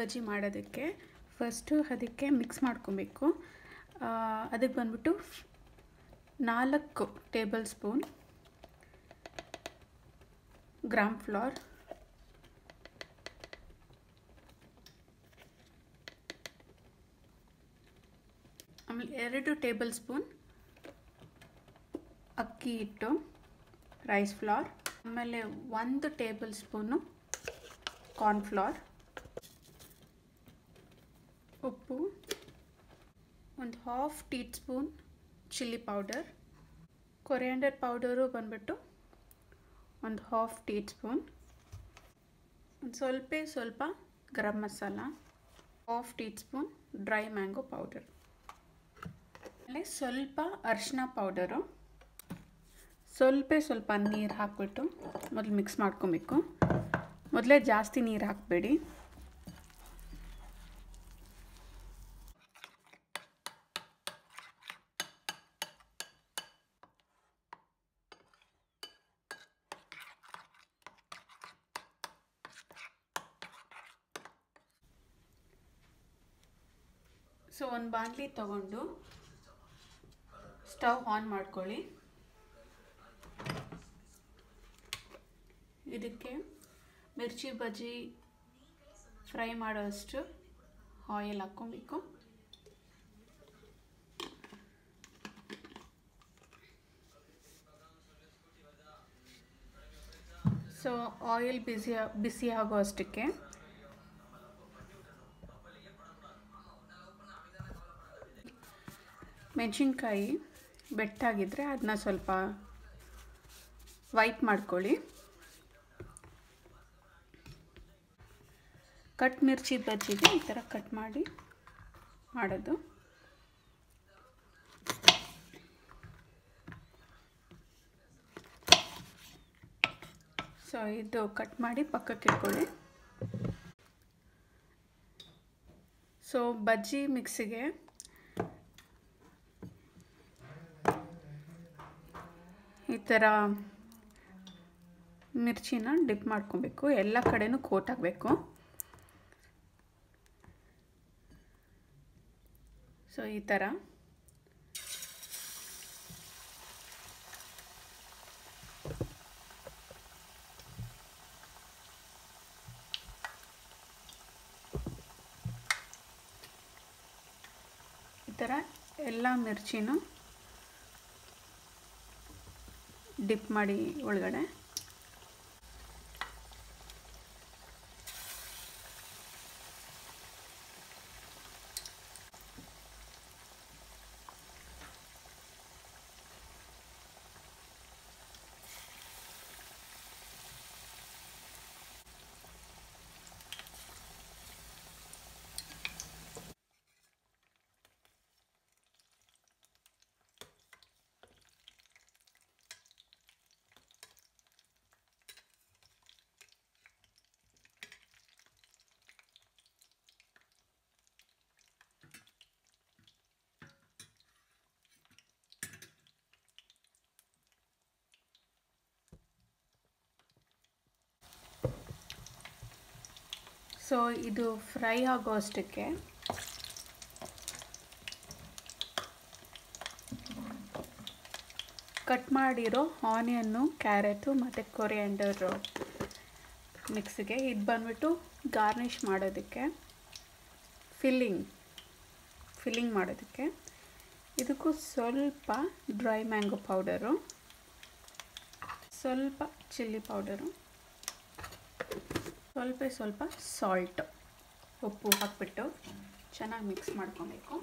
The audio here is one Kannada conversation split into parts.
ಬಜ್ಜಿ ಮಾಡೋದಕ್ಕೆ ಫಸ್ಟು ಅದಕ್ಕೆ ಮಿಕ್ಸ್ ಮಾಡ್ಕೊಬೇಕು ಅದಕ್ಕೆ ಬಂದ್ಬಿಟ್ಟು ನಾಲ್ಕು ಟೇಬಲ್ ಸ್ಪೂನ್ ಗ್ರಾಮ್ ಫ್ಲೋರ್ ಆಮೇಲೆ ಎರಡು ಟೇಬಲ್ ಸ್ಪೂನ್ ಅಕ್ಕಿ ಹಿಟ್ಟು ರೈಸ್ ಫ್ಲೋರ್ ಆಮೇಲೆ ಒಂದು ಟೇಬಲ್ ಸ್ಪೂನು ಕಾರ್ನ್ಫ್ಲೋರ್ ಉಪ್ಪು ಒಂದು half teaspoon chilli powder coriander powder ಬಂದ್ಬಿಟ್ಟು ಒಂದು ಹಾಫ್ ಟೀ ಸ್ಪೂನ್ ಒಂದು ಸ್ವಲ್ಪ ಸ್ವಲ್ಪ garam masala half teaspoon dry mango powder ಆಮೇಲೆ ಸ್ವಲ್ಪ ಅರಿಶಿನ ಪೌಡರು ಸ್ವಲ್ಪ ಸ್ವಲ್ಪ ನೀರು ಹಾಕ್ಬಿಟ್ಟು ಮೊದಲು ಮಿಕ್ಸ್ ಮಾಡ್ಕೊಬೇಕು ಮೊದಲೇ ಜಾಸ್ತಿ ನೀರು ಹಾಕಬೇಡಿ ಸೊ ಒಂದು ಬಾಣಲಿ ತಗೊಂಡು ಸ್ಟವ್ ಆನ್ ಮಾಡ್ಕೊಳ್ಳಿ ಇದಕ್ಕೆ ಮಿರ್ಚಿ ಬಜ್ಜಿ ಫ್ರೈ ಮಾಡೋಷ್ಟು ಆಯಿಲ್ ಹಾಕ್ಕೊಬೇಕು ಸೊ ಆಯಿಲ್ ಬಿಸಿ ಬಿಸಿ ಆಗೋ ಅಷ್ಟಕ್ಕೆ ಮೆಣಸಿನ್ಕಾಯಿ ಬೆಟ್ಟಾಗಿದ್ದರೆ ಅದನ್ನ ಸ್ವಲ್ಪ ವೈಪ್ ಮಾಡ್ಕೊಳ್ಳಿ ಕಟ್ ಮಿರ್ಚಿ ಬಜ್ಜಿಗೆ ಈ ಥರ ಕಟ್ ಮಾಡಿ ಮಾಡೋದು ಸೊ ಇದು ಕಟ್ ಮಾಡಿ ಪಕ್ಕಕ್ಕೆ ಇಟ್ಕೊಳ್ಳಿ ಸೊ ಬಜ್ಜಿ ಮಿಕ್ಸಿಗೆ ಈ ಥರ ಮಿರ್ಚಿನ ಡಿಪ್ ಮಾಡ್ಕೊಬೇಕು ಎಲ್ಲ ಕಡೆನೂ ಕೋಟ್ ಆಗಬೇಕು ಸೊ ಈ ಥರ ಈ ಥರ ಎಲ್ಲ ಮಿರ್ಚಿನೂ ಡಿಪ್ ಮಾಡಿ ಒಳಗಡೆ ಸೊ ಇದು ಫ್ರೈ ಆಗೋ ಅಷ್ಟಕ್ಕೆ ಕಟ್ ಮಾಡಿರೋ ಆನಿಯನ್ನು ಕ್ಯಾರೆಟು ಮತ್ತು ಕೊರಿಯಾಂಡರು ಮಿಕ್ಸಿಗೆ ಇದು ಬಂದ್ಬಿಟ್ಟು ಗಾರ್ನಿಷ್ ಮಾಡೋದಕ್ಕೆ ಫಿಲ್ಲಿಂಗ್ ಫಿಲ್ಲಿಂಗ್ ಮಾಡೋದಕ್ಕೆ ಇದಕ್ಕೂ ಸ್ವಲ್ಪ ಡ್ರೈ ಮ್ಯಾಂಗೋ ಪೌಡರು ಸ್ವಲ್ಪ ಚಿಲ್ಲಿ ಪೌಡರು ಸ್ವಲ್ಪ ಸ್ವಲ್ಪ ಸಾಲ್ಟ್ ಉಪ್ಪು ಹಾಕ್ಬಿಟ್ಟು ಚೆನ್ನಾಗಿ ಮಿಕ್ಸ್ ಮಾಡ್ಕೊಬೇಕು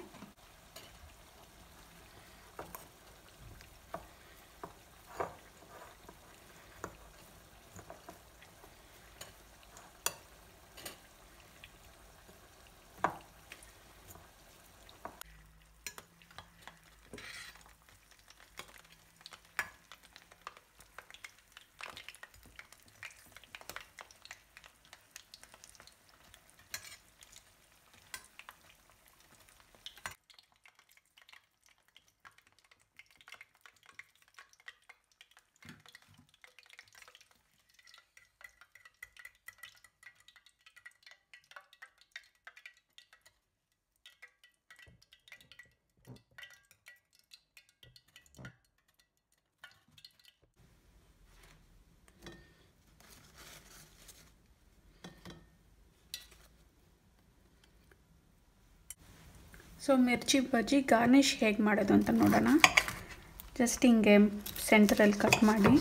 ಸೊ ಮಿರ್ಚಿ ಬಜ್ಜಿ ಗಾರ್ನಿಷ್ ಹೇಗೆ ಮಾಡೋದು ಅಂತ ನೋಡೋಣ ಜಸ್ಟ್ ಹಿಂಗೆ ಸೆಂಟ್ರಲ್ಲಿ ಕಟ್ ಮಾಡಿ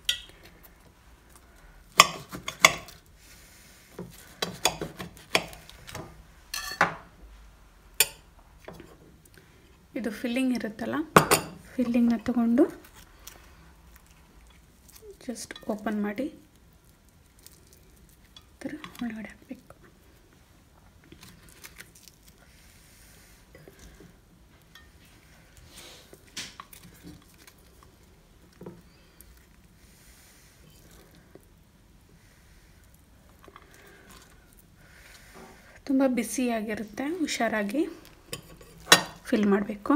ಇದು ಫಿಲ್ಲಿಂಗ್ ಇರುತ್ತಲ್ಲ ಫಿಲ್ಲಿಂಗ್ನ ತಗೊಂಡು ಜಸ್ಟ್ ಓಪನ್ ಮಾಡಿ ಈ ಥರ ಒಳಗಡೆ ಹಾಕಬೇಕು ತುಂಬ ಬಿಸಿಯಾಗಿರುತ್ತೆ ಹುಷಾರಾಗಿ ಫಿಲ್ ಮಾಡಬೇಕು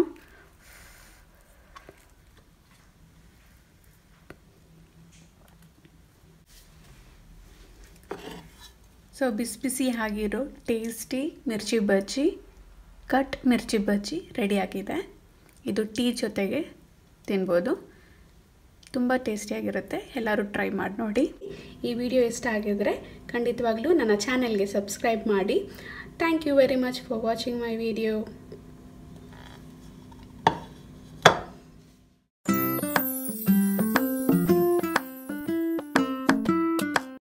ಸೊ ಬಿಸಿ ಬಿಸಿ ಆಗಿರೋ ಟೇಸ್ಟಿ ಮಿರ್ಚಿ ಬಜ್ಜಿ ಕಟ್ ಮಿರ್ಚಿ ಬಜ್ಜಿ ರೆಡಿಯಾಗಿದೆ ಇದು ಟೀ ಜೊತೆಗೆ ತಿನ್ಬೋದು ತುಂಬ ಟೇಸ್ಟಿಯಾಗಿರುತ್ತೆ ಎಲ್ಲರೂ ಟ್ರೈ ಮಾಡಿ ನೋಡಿ ಈ ವಿಡಿಯೋ ಇಷ್ಟ ಆಗಿದ್ರೆ ಖಂಡಿತವಾಗ್ಲೂ ನನ್ನ ಚಾನೆಲ್ಗೆ ಸಬ್ಸ್ಕ್ರೈಬ್ ಮಾಡಿ thank you very much for watching my video